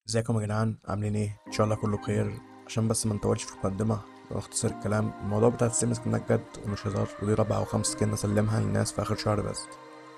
ازيكم يا جدعان عاملين ايه ان شاء الله كله بخير عشان بس ما نطولش في المقدمه واختصر الكلام الموضوع بتاع السيم سكنات جد ومش هزار ودي رابع او خامس سكن اسلمها للناس في اخر شهر بس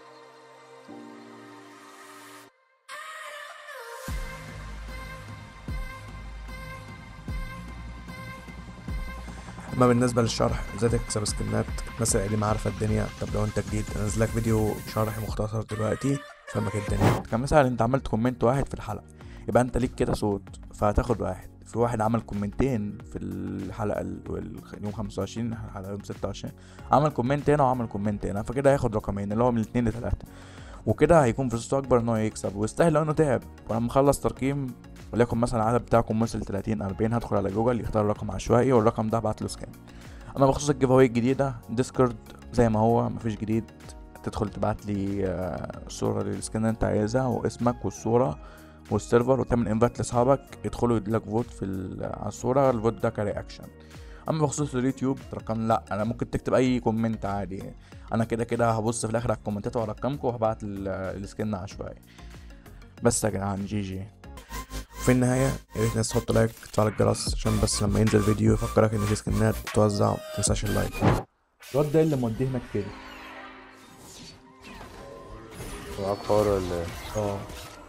اما بالنسبه للشرح ازاي تكسب سكنات الناس القديمه عارفه الدنيا طب لو انت جديد انزل لك فيديو شرح مختصر دلوقتي فهمك الدنيا كمثال انت عملت كومنت واحد في الحلقه يبقى انت ليك كده صوت فهتاخد واحد في واحد عمل كومنتين في الحلقه ال- وال- يوم 25 الحلقه يوم 26 عمل كومنت هنا وعمل كومنت هنا فكده هياخد رقمين اللي هو من اتنين لتلاته وكده هيكون فرصته اكبر ان هو يكسب ويستاهل لو انه تعب ولما اخلص ترقيم وليكن مثلا العدد بتاعكم وصل 30 40 هدخل على جوجل يختار رقم عشوائي والرقم ده ابعت له سكان اما بخصوص الجيف اواي الجديده ديسكورد زي ما هو مفيش جديد تدخل تبعت لي آه، صوره للسكان اللي انت عايزها واسمك والصوره والسيرفر وتعمل انفايت لاصحابك يدخلوا يديلك فوت في ال- على الصوره الفوت ده كرياكشن اما بخصوص اليوتيوب رقم لا انا ممكن تكتب اي كومنت عادي انا كده كده هبص في الاخر على الكومنتات وارقمكم وهبعت ال- السكن عشوائي بس يا جدعان جي جي في النهاية يا ريت الناس تحط لايك وتفعل الجرس عشان بس لما ينزل فيديو يفكرك ان في سكنات بتوزع متنساش اللايك الواد ده اللي موديه هناك كده معاك حوار ولا ايه؟ اه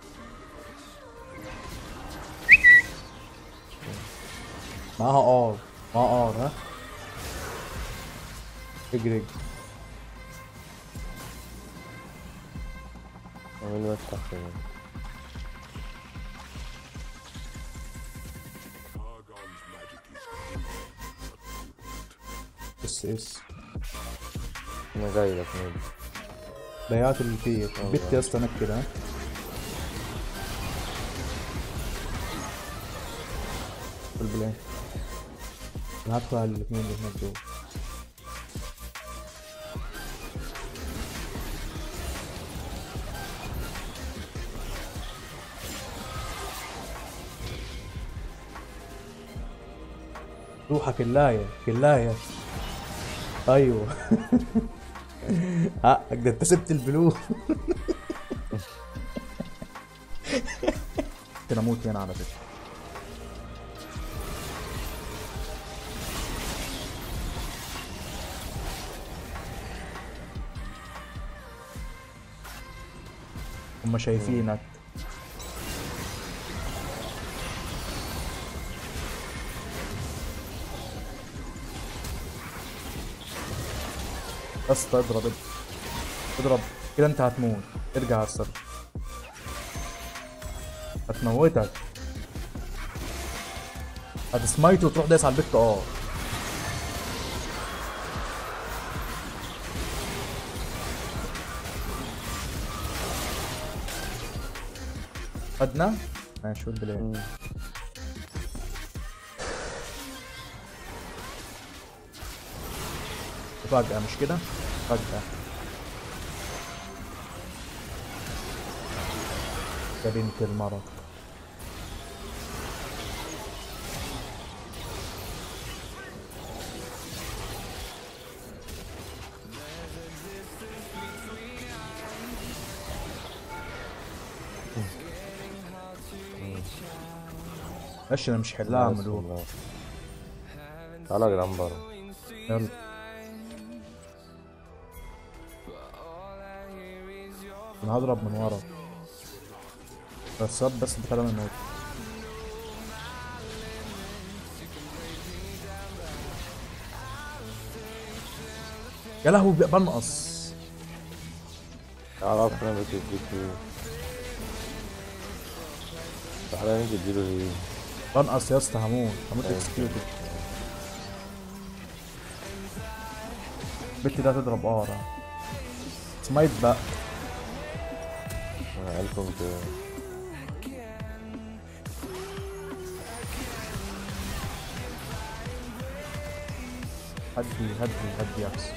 معاها ار معاها ار ها اجري اجري عامل مفتح فين؟ اس اس انا جاي لك مين؟ ضيعت اللي فيه البت يا اسطى هناك كده ها في البلان انا هدخل على الاثنين اللي هناك دول روحك كلاية كلاية ايوه حقك ده انت سبت البلو انا اموت هنا على فكره هما شايفينك بس اضرب اضرب اضرب كده انت هتموت ارجع على السر هتموتك هتسمايته وتروح دايس على البت اه خدنا ماشي قول بلاي فجأة مش كده فجأة يا بنت المرض ماشي انا مش حلها اعملوه تعالى يا جدعان برا يلا انا هضرب من ورا بس صاب بس انت كلام الموت يا لهوي بقى بنقص تعالى اصلا بتديك ايه تعالى نيجي اديله ايه بنقص يا اسطى هموت هموت أيوة. اكسكيوتد البت ده هتضرب اه سمايت بقى انا عيلكم كده هدي هدي هدي احسن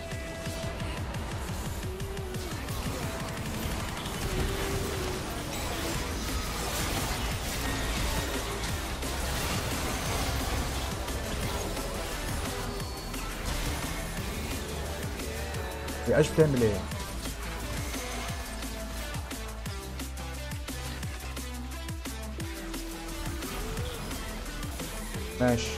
يا ايش بتعمل ايه؟ ماشي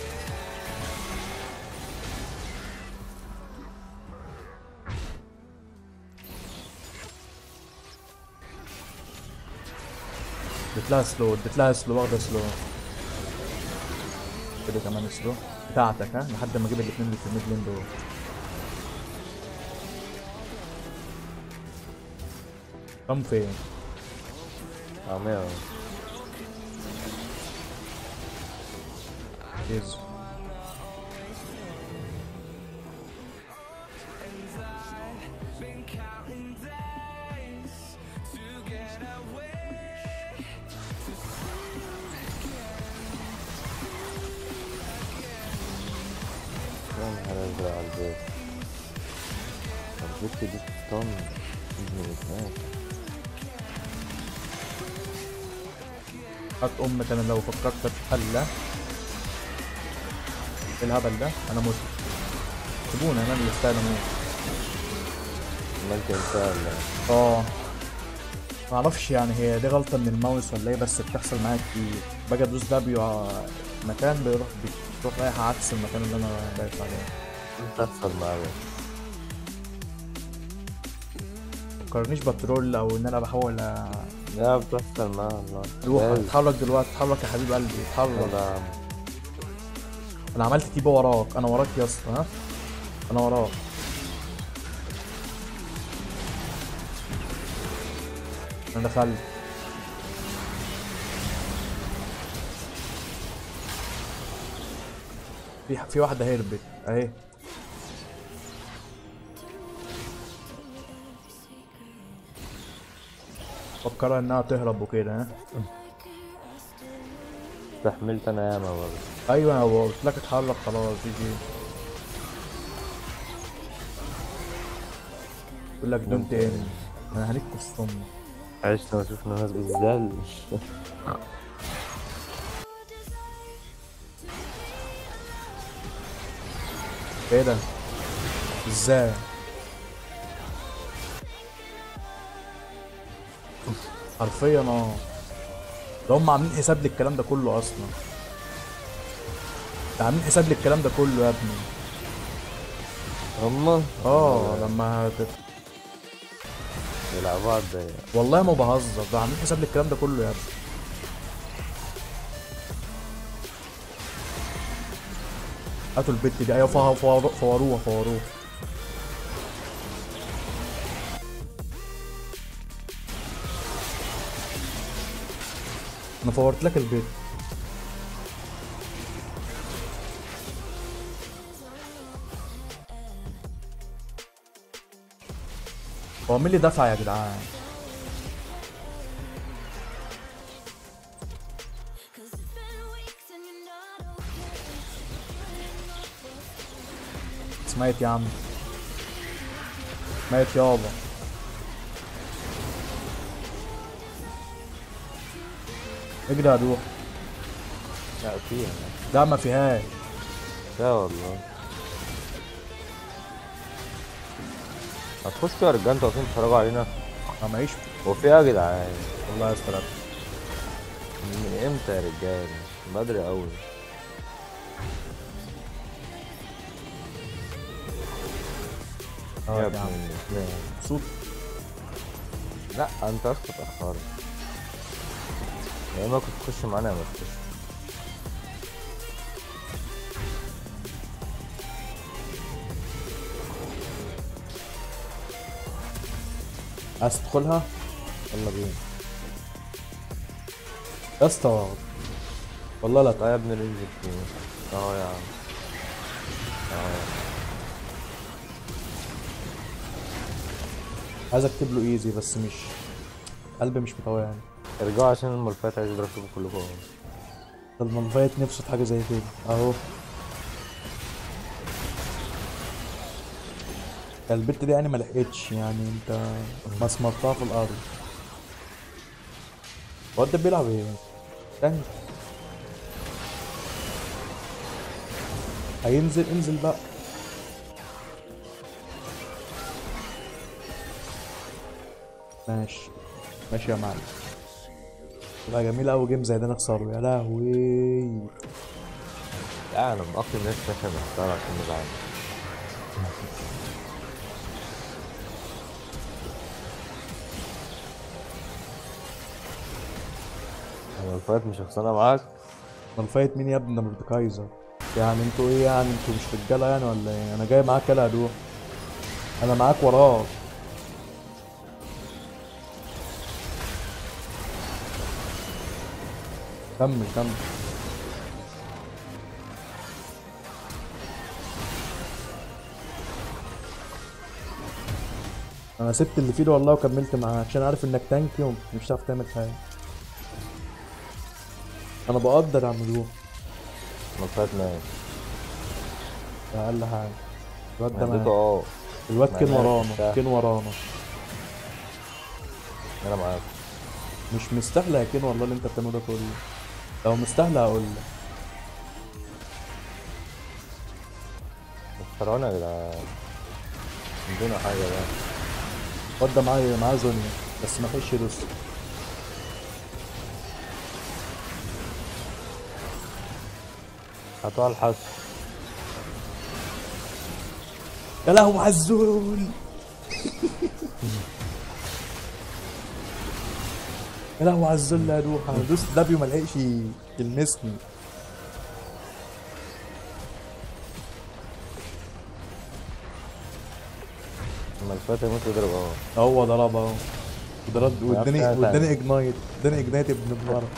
اديت لها سلو اديت لها سلو واخده سلو كده كمان سلو بتاعتك ها لحد ما اجيب الاثنين اللي في الميد لين دول كم فين عمية يز يا نهار ازرق على البيت البيت دي طن ابن الاسنان هات امك انا لو فكرت اتحلى ايه الهبل ده انا مت سيبوني انا اللي استاهل اموت عمال تنسى ولا اه معرفش يعني هي دي غلطة من الماوس ولا ايه بس بتحصل معايا كتير باجي ادوس دبليو على مكان بيروح بتروح رايح عكس المكان اللي انا واقف عليه بتحصل معايا مفكرنيش بترول او ان انا بحاول أ- لا بتحصل معايا والله روح لازم. اتحرك دلوقتي اتحرك يا حبيب قلبي اتحرك يلا يا عم. انا عملت تيبه وراك انا وراك يا اسطى ها انا وراك انا دخلت في في واحده هربت اهي فكرها انها تهرب وكده ها استحملت انا ياما برضه ايوه انا قلت لك اتحرك خلاص جي جي يقول لك دونت ان انا هنيك الصم عشنا وشفنا ناس ازاي ايه ده ازاي حرفيا اه ده هم عاملين حساب للكلام ده كله اصلا ده عاملين حساب للكلام ده كله يا ابني هما اه لما هت... يلعبوا على الضيق والله ما بهزر ده عاملين حساب للكلام ده كله يا ابني هاتوا البت دي ايوه فوا- فوا- فوروها فوروها انا فورت لك البيت هو مين اللي دفع يا جدعان سمعت يا عم سمعت يابا اجري يا دوح لا فيها لا ما فيهاش لا والله هتخشوا يا رجاله انتوا واقفين تتفرجوا علينا انا معيش هو في ايه يا جدعان والله يا استاذ من امتى يا رجاله بدري قوي اه يا يا ابن عم الاسلام صوت لا انت اصلا اتاخرت يا اما كنت تخش معانا يا ما تخش عايز تدخلها يلا بينا يا اسطى والله لا لا يا ابن الانجل فين اهو يا عم اهو عايز اكتب له ايزي بس مش قلبي مش مطوعني ارجعوا عشان الملفات عايز اضربكم كلكم ده المنفيت نفسه في حاجه زي كده اهو البت دي يعني ما لحقتش يعني انت مسمرتها في الارض هو ده بيلعب ايه تاني هينزل انزل بقى ماشي ماشي يا معلم لا جميل قوي جيم زي ده نخسره يا لهوي لا انا من اكتر الناس فاكر محتار عشان نزعل انا الفايت مش هخسرها معاك ما الفايت مين يا ابني ده مردكايزر يعني انتوا ايه يعني انتوا مش رجاله يعني ولا ايه انا جاي معاك يلا يا دوح انا معاك وراك كمل كمل انا سبت اللي في ايده والله وكملت معاه عشان عارف انك تانك يوم مش هتعرف تعمل حاجه انا بقدر يا عم دوح انا الفايت مات ده اقل حاجه الواد ده اديته معاك. اه الواد كان معناه ورانا بتاع. كان ورانا انا معاك مش مستاهله يا كين والله اللي انت بتعمله ده كله لو مستاهله هقول لك خسرانة يا جدعان عندنا حاجة بقى الواد ده معايا معاه زونيا بس ما فيش يدوس هاتوها على الحس يا لهوي على الزول يا لهوي على الزول يا دوحة دوس دبليو ما لحقش يلمسني لما الفايت يموت يضرب اه هو ضربها اهو وضرب واداني فيها واداني تاني. اجنايت اداني اجنايت ابن النار